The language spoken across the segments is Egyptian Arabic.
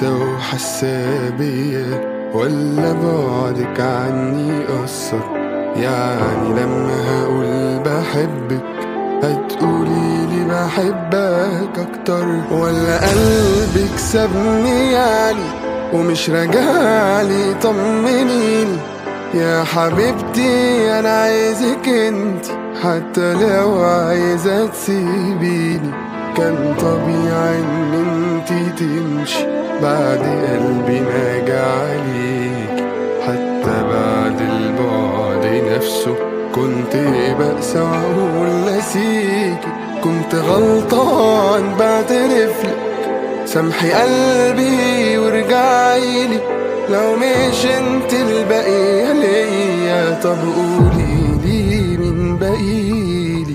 حاسة وحاسة بيا ولا بعدك عني أثر يعني لما هقول بحبك هتقولي لي بحبك أكتر ولا قلبك سابني يعني ومش راجعلي طمنيني يا حبيبتي أنا عايزك انت حتى لو عايزة تسيبيني كان طبيعي ان انتي تمشي بعد قلبي ناجى عليك حتى بعد البعد نفسه كنت بأسى وأقول نسيك كنت غلطان بعترف لك سامحي قلبي وارجعيلي لو مش انت البقية ليا طب قولي لي مين بقيلي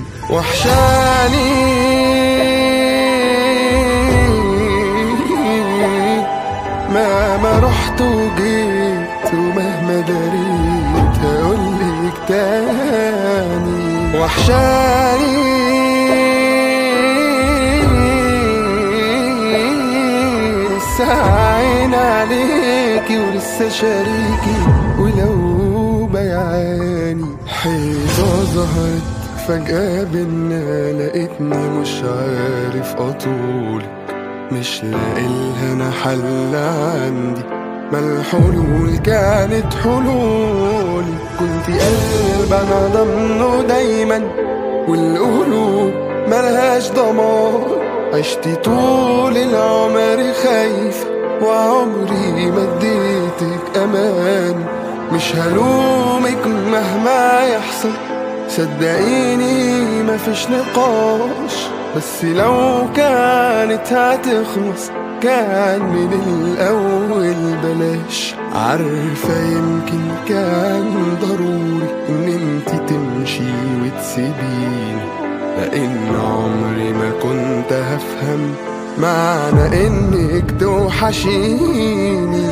وحشاني مهما رحت وجيت ومهما دريت هقولك تاني وحشاني لسه عين عليكي ولسه شريكي ولو بيعاني حيطة ظهرت فجأة بينا لقيتني مش عارف أطولك مش لاقيلها انا حل عندي ما الحلول كانت حلول كنت قلب انا ضمنه دايما والقلوب ملهاش ضمان عشت طول العمر خايفة وعمري ما اديتك امان مش هلومك مهما يحصل صدقيني مفيش نقاش بس لو كانت هتخلص كان من الأول بلاش عارفة يمكن كان ضروري إن انت تمشي وتسيبيني لأن عمري ما كنت هفهم معنى إنك توحشيني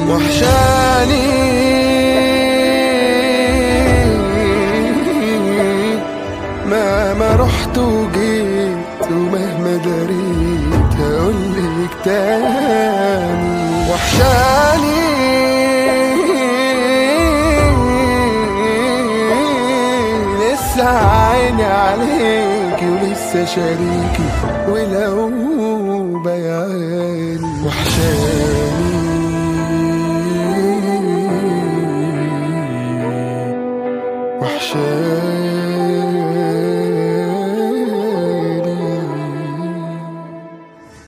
وحشاني مهما رحت وجيت ومهما دريت هقولك تاني وحشاني لسه عيني عليكي ولسه شريكي ولو بياني وحشاني وحشاني